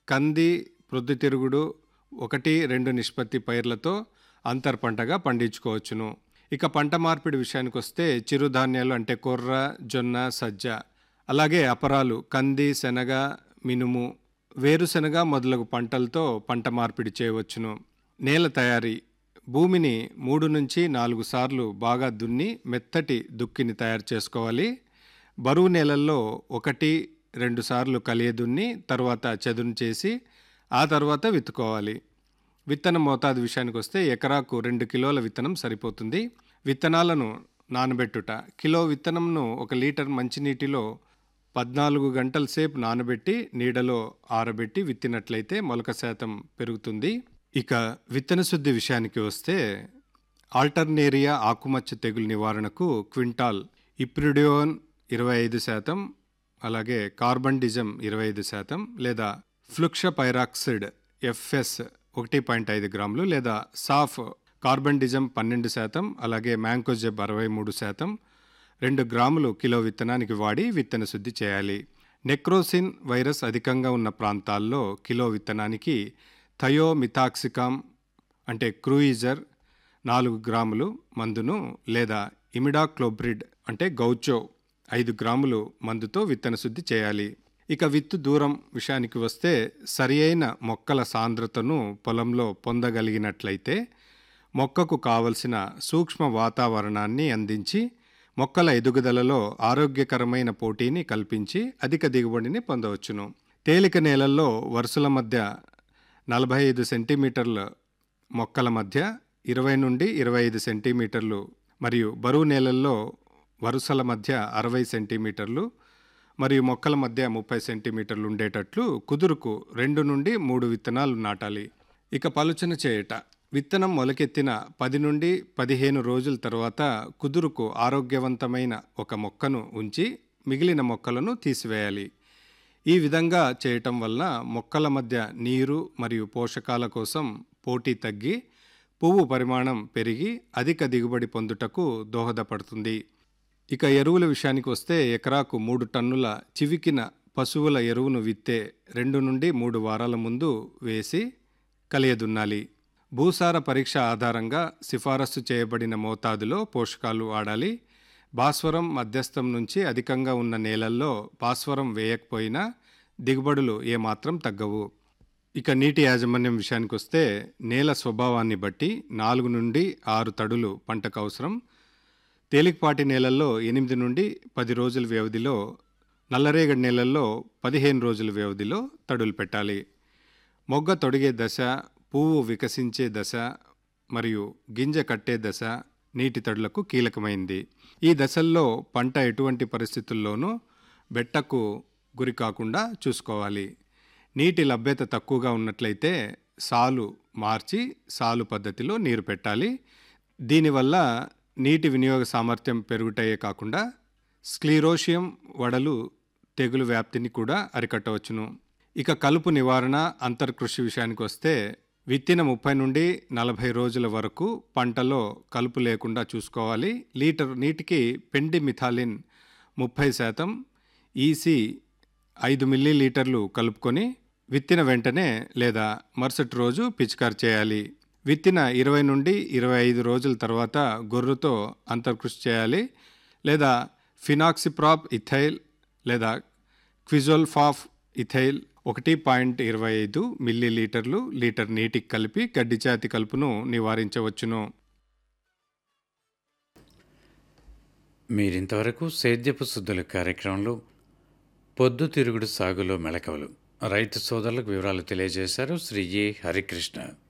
కంది ప్రొద్దుతిరుగుడు ఒకటి రెండు నిష్పత్తి పైర్లతో అంతర్ పంటగా పండించుకోవచ్చును ఇక పంట మార్పిడి విషయానికి వస్తే చిరుధాన్యాలు అంటే కొర్ర జొన్న సజ్జ అలాగే అపరాలు కంది శనగ మినుము వేరుశనగ మొదలగు పంటలతో పంట మార్పిడి చేయవచ్చును నేల తయారీ భూమిని మూడు నుంచి నాలుగు సార్లు బాగా దున్ని మెత్తటి దుక్కిని తయారు చేసుకోవాలి బరువు నేలల్లో ఒకటి రెండు సార్లు కలియ దున్ని తర్వాత చదును చేసి ఆ తర్వాత విత్తుకోవాలి విత్తన మోతాదు విషయానికి వస్తే ఎకరాకు రెండు కిలోల విత్తనం సరిపోతుంది విత్తనాలను నానబెట్టుట కిలో విత్తనంను ఒక లీటర్ మంచినీటిలో పద్నాలుగు గంటల సేపు నానబెట్టి నీడలో ఆరబెట్టి విత్తినట్లయితే మొలక శాతం పెరుగుతుంది ఇక విత్తన శుద్ధి విషయానికి వస్తే ఆల్టర్నేరియా ఆకుమచ్చ తెగులు నివారణకు క్వింటాల్ ఇప్రిడియోన్ ఇరవై ఐదు శాతం అలాగే కార్బండిజం ఇరవై ఐదు శాతం లేదా ఫ్లుక్ష పైరాక్సిడ్ ఎఫ్ఎస్ ఒకటి పాయింట్ ఐదు గ్రాములు లేదా సాఫ్ కార్బండిజం పన్నెండు శాతం అలాగే మ్యాంకోజెబ్ అరవై మూడు శాతం రెండు గ్రాములు కిలో విత్తనానికి వాడి విత్తన శుద్ధి చేయాలి నెక్రోసిన్ వైరస్ అధికంగా ఉన్న ప్రాంతాల్లో కిలో విత్తనానికి థయోమిథాక్సికామ్ అంటే క్రూయిజర్ నాలుగు గ్రాములు మందును లేదా ఇమిడాక్లోబ్రిడ్ అంటే గౌచో ఐదు గ్రాములు మందుతో విత్తన శుద్ధి చేయాలి ఇక విత్తు దూరం విషయానికి వస్తే సరియైన మొక్కల సాంద్రతను పొలంలో పొందగలిగినట్లయితే మొక్కకు కావలసిన సూక్ష్మ వాతావరణాన్ని అందించి మొక్కల ఎదుగుదలలో ఆరోగ్యకరమైన పోటీని కల్పించి అధిక దిగుబడిని పొందవచ్చును తేలిక నేలల్లో వరుసల మధ్య నలభై ఐదు సెంటీమీటర్ల మొక్కల మధ్య ఇరవై నుండి ఇరవై ఐదు సెంటీమీటర్లు మరియు బరువు నేలల్లో వరుసల మధ్య అరవై సెంటీమీటర్లు మరియు మొక్కల మధ్య ముప్పై సెంటీమీటర్లు ఉండేటట్లు కుదురుకు రెండు నుండి మూడు విత్తనాలు నాటాలి ఇక పలుచన చేయట విత్తనం మొలకెత్తిన పది నుండి పదిహేను రోజుల తర్వాత కుదురుకు ఆరోగ్యవంతమైన ఒక మొక్కను ఉంచి మిగిలిన మొక్కలను తీసివేయాలి ఈ విధంగా చేయటం వలన మొక్కల మధ్య నీరు మరియు పోషకాల కోసం పోటీ తగ్గి పువ్వు పరిమాణం పెరిగి అధిక దిగుబడి పొందుటకు దోహదపడుతుంది ఇక ఎరువుల విషయానికి వస్తే ఎకరాకు మూడు టన్నుల చివికిన పశువుల ఎరువును విత్తే రెండు నుండి మూడు వారాల ముందు వేసి కలియదున్నాలి భూసార పరీక్ష ఆధారంగా సిఫారసు చేయబడిన మోతాదులో పోషకాలు వాడాలి భాస్వరం మధ్యస్థం నుంచి అధికంగా ఉన్న నేలల్లో భాస్వరం వేయకపోయినా దిగుబడులు ఏమాత్రం తగ్గవు ఇక నీటి యాజమాన్యం విషయానికి వస్తే నేల స్వభావాన్ని బట్టి నాలుగు నుండి ఆరు తడులు పంటకు అవసరం తేలికపాటి నేలల్లో ఎనిమిది నుండి పది రోజుల వ్యవధిలో నల్లరేగడి నేలల్లో పదిహేను రోజుల వ్యవధిలో తడులు పెట్టాలి మొగ్గ తొడిగే దశ పువ్వు వికసించే దశ మరియు గింజ కట్టే దశ నీటి తడులకు కీలకమైంది ఈ దశల్లో పంట ఎటువంటి పరిస్థితుల్లోనూ బెట్టకు గురి కాకుండా చూసుకోవాలి నీటి లభ్యత తక్కువగా ఉన్నట్లయితే సాలు మార్చి సాలు పద్ధతిలో నీరు పెట్టాలి దీనివల్ల నీటి వినియోగ సామర్థ్యం పెరుగుటయే కాకుండా స్క్లీరోషియం వడలు తెగులు వ్యాప్తిని కూడా అరికట్టవచ్చును ఇక కలుపు నివారణ అంతర్కృషి విషయానికి వస్తే విత్తిన ముప్పై నుండి నలభై రోజుల వరకు పంటలో కలుపు లేకుండా చూసుకోవాలి లీటర్ నీటికి పెండి మిథాలిన్ ముప్పై శాతం ఈసీ ఐదు మిల్లీ లీటర్లు కలుపుకొని విత్తిన వెంటనే లేదా మరుసటి రోజు పిచికారి చేయాలి విత్తిన ఇరవై నుండి ఇరవై ఐదు రోజుల తర్వాత గొర్రుతో అంతర్కృషి చేయాలి లేదా ఫినాక్సిప్రాప్ ఇథైల్ లేదా క్విజోల్ఫాఫ్ ఇథైల్ ఒకటి పాయింట్ ఇరవై ఐదు మిల్లీ లీటర్లు లీటర్ నీటికి కలిపి గడ్డి జాతి కలుపును నివారించవచ్చును మీరింతవరకు సేద్యపు శుద్ధుల కార్యక్రమంలో పొద్దుతిరుగుడు సాగులో మెళకవలు రైతు సోదరులకు వివరాలు తెలియజేశారు శ్రీ ఏ హరికృష్ణ